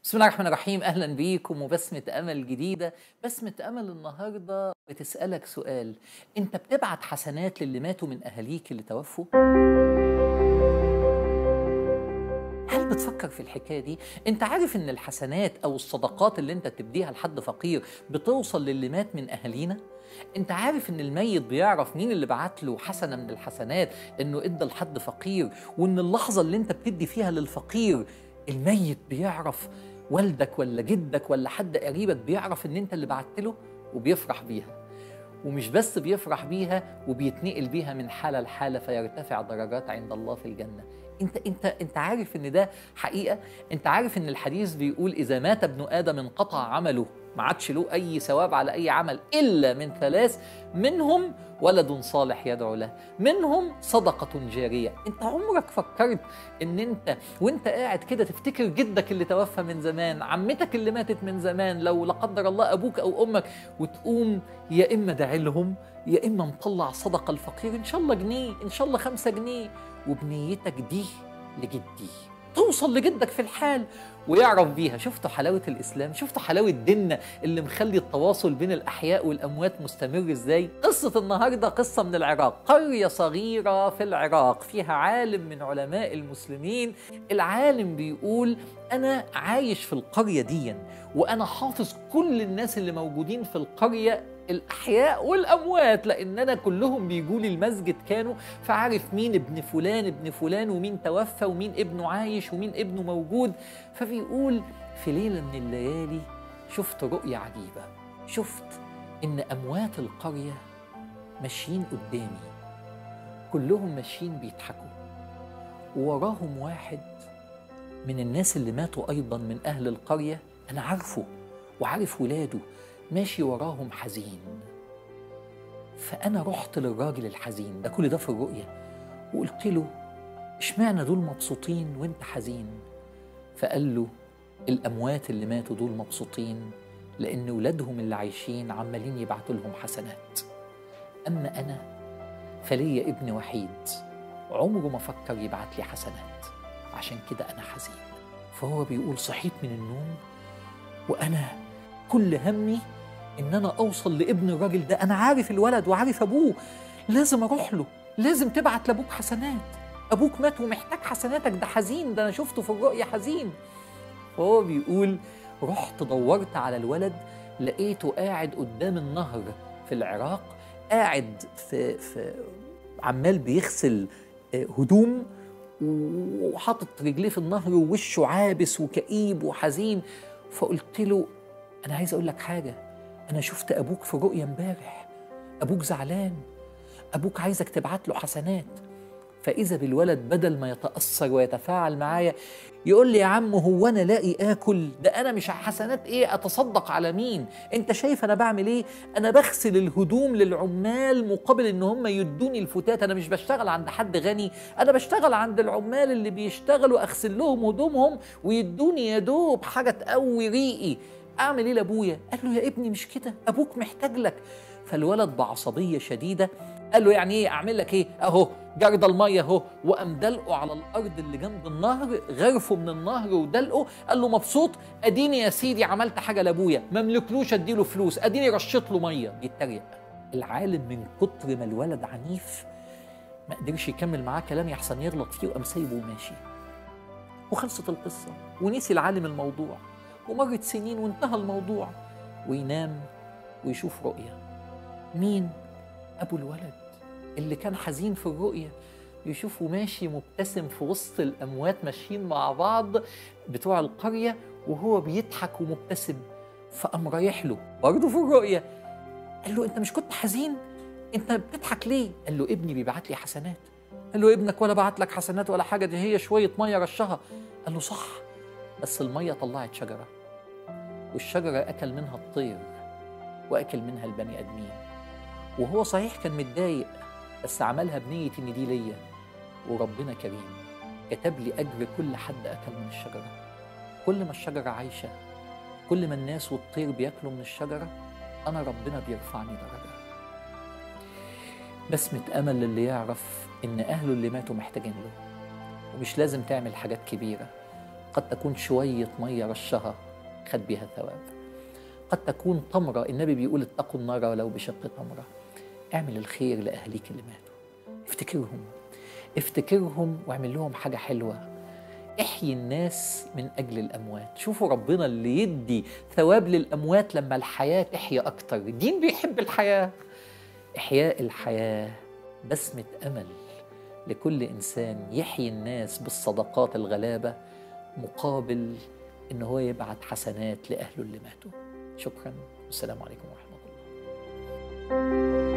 بسم الله الرحمن الرحيم اهلا بيكم وبسمة امل جديدة بسمة امل النهاردة بتسألك سؤال انت بتبعت حسنات للي ماتوا من اهاليك اللي توفوا هل بتفكر في الحكاية دي انت عارف ان الحسنات او الصدقات اللي انت تديها لحد فقير بتوصل للي مات من اهالينا انت عارف ان الميت بيعرف مين اللي بعت له حسنه من الحسنات انه ادى لحد فقير وان اللحظه اللي انت بتدي فيها للفقير الميت بيعرف والدك ولا جدك ولا حد قريبك بيعرف ان انت اللي بعت له وبيفرح بيها ومش بس بيفرح بيها وبيتنقل بيها من حاله لحاله فيرتفع درجات عند الله في الجنه انت انت انت عارف ان ده حقيقه انت عارف ان الحديث بيقول اذا مات ابن ادم انقطع عمله ما عادش له اي ثواب على اي عمل الا من ثلاث منهم ولد صالح يدعو له منهم صدقة جارية انت عمرك فكرت ان انت وانت قاعد كده تفتكر جدك اللي توفى من زمان عمتك اللي ماتت من زمان لو لا قدر الله ابوك او امك وتقوم يا اما داعي لهم يا اما مطلع صدقة الفقير ان شاء الله جنيه ان شاء الله خمسة جنيه وبنيتك دي لجدي توصل لجدك في الحال ويعرف بيها شفتوا حلاوة الإسلام شفتوا حلاوة ديننا اللي مخلي التواصل بين الأحياء والأموات مستمر إزاي قصة النهاردة قصة من العراق قرية صغيرة في العراق فيها عالم من علماء المسلمين العالم بيقول أنا عايش في القرية دي وأنا حافظ كل الناس اللي موجودين في القرية الأحياء والأموات لأن أنا كلهم بيجوا لي المسجد كانوا فعارف مين ابن فلان ابن فلان ومين توفى ومين ابنه عايش ومين ابنه موجود فبيقول في ليلة من الليالي شفت رؤية عجيبة شفت إن أموات القرية ماشيين قدامي كلهم ماشيين بيضحكوا ووراهم واحد من الناس اللي ماتوا أيضا من أهل القرية أنا عارفه وعارف ولاده ماشي وراهم حزين فأنا رحت للراجل الحزين ده كل ده في الرؤية وقلت له اشمعنى دول مبسوطين وانت حزين فقال له الأموات اللي ماتوا دول مبسوطين لأن ولادهم اللي عايشين عمالين يبعتوا لهم حسنات أما أنا فليا ابن وحيد عمره ما فكر يبعت لي حسنات عشان كده أنا حزين فهو بيقول صحيت من النوم وأنا كل همي ان انا اوصل لابن الراجل ده انا عارف الولد وعارف ابوه لازم اروح له لازم تبعت لابوك حسنات ابوك مات ومحتاج حسناتك ده حزين ده انا شفته في الرؤيا حزين فهو بيقول رحت دورت على الولد لقيته قاعد قدام النهر في العراق قاعد في, في عمال بيغسل هدوم وحاطط رجليه في النهر ووشه عابس وكئيب وحزين فقلت له انا عايز اقول لك حاجه انا شفت ابوك في رؤيا امبارح ابوك زعلان ابوك عايزك تبعت له حسنات فاذا بالولد بدل ما يتاثر ويتفاعل معايا يقول لي يا عم هو انا لاقي اكل ده انا مش حسنات ايه اتصدق على مين انت شايف انا بعمل ايه انا بغسل الهدوم للعمال مقابل ان هم يدوني الفتات انا مش بشتغل عند حد غني انا بشتغل عند العمال اللي بيشتغلوا اغسل لهم هدومهم ويدوني يا دوب حاجه تقوي ريقي اعمل ايه لابويا قال له يا ابني مش كده ابوك محتاج لك فالولد بعصبيه شديده قال له يعني ايه اعمل لك ايه اهو جرد الميه اهو وقام دلقه على الارض اللي جنب النهر غرفه من النهر ودلقه قال له مبسوط اديني يا سيدي عملت حاجه لابويا ما مملكلوش اديله فلوس اديني رشيت له ميه بيتريق العالم من كتر ما الولد عنيف ما قدرش يكمل معاه كلام يحسن يغلط فيه وقام سايبه وماشي وخلصت القصه ونسي العالم الموضوع ومرت سنين وانتهى الموضوع وينام ويشوف رؤية مين؟ أبو الولد اللي كان حزين في الرؤية يشوفه ماشي مبتسم في وسط الأموات ماشيين مع بعض بتوع القرية وهو بيضحك ومبتسم فقام رايح له برضه في الرؤية قال له أنت مش كنت حزين؟ أنت بتضحك ليه؟ قال له ابني بيبعت لي حسنات قال له ابنك ولا بعت لك حسنات ولا حاجة دي هي شوية مية رشها قال له صح بس المية طلعت شجرة والشجرة أكل منها الطير وأكل منها البني آدمين وهو صحيح كان متضايق بس عملها بنية إن دي ليا وربنا كريم كتب لي أجر كل حد أكل من الشجرة كل ما الشجرة عايشة كل ما الناس والطير بياكلوا من الشجرة أنا ربنا بيرفعني درجة بسمة أمل للي يعرف إن أهله اللي ماتوا محتاجين له ومش لازم تعمل حاجات كبيرة قد تكون شوية مية رشها خد بيها ثواب قد تكون تمرة النبي بيقول اتقوا النار ولو بشق تمرة اعمل الخير لأهليك اللي ماتوا افتكرهم افتكرهم واعمل لهم حاجة حلوة احيي الناس من أجل الأموات شوفوا ربنا اللي يدي ثواب للأموات لما الحياة تحيا أكتر الدين بيحب الحياة إحياء الحياة بسمة أمل لكل إنسان يحيي الناس بالصدقات الغلابة مقابل إن هو يبعت حسنات لأهله اللي ماتوا شكرا والسلام عليكم ورحمة الله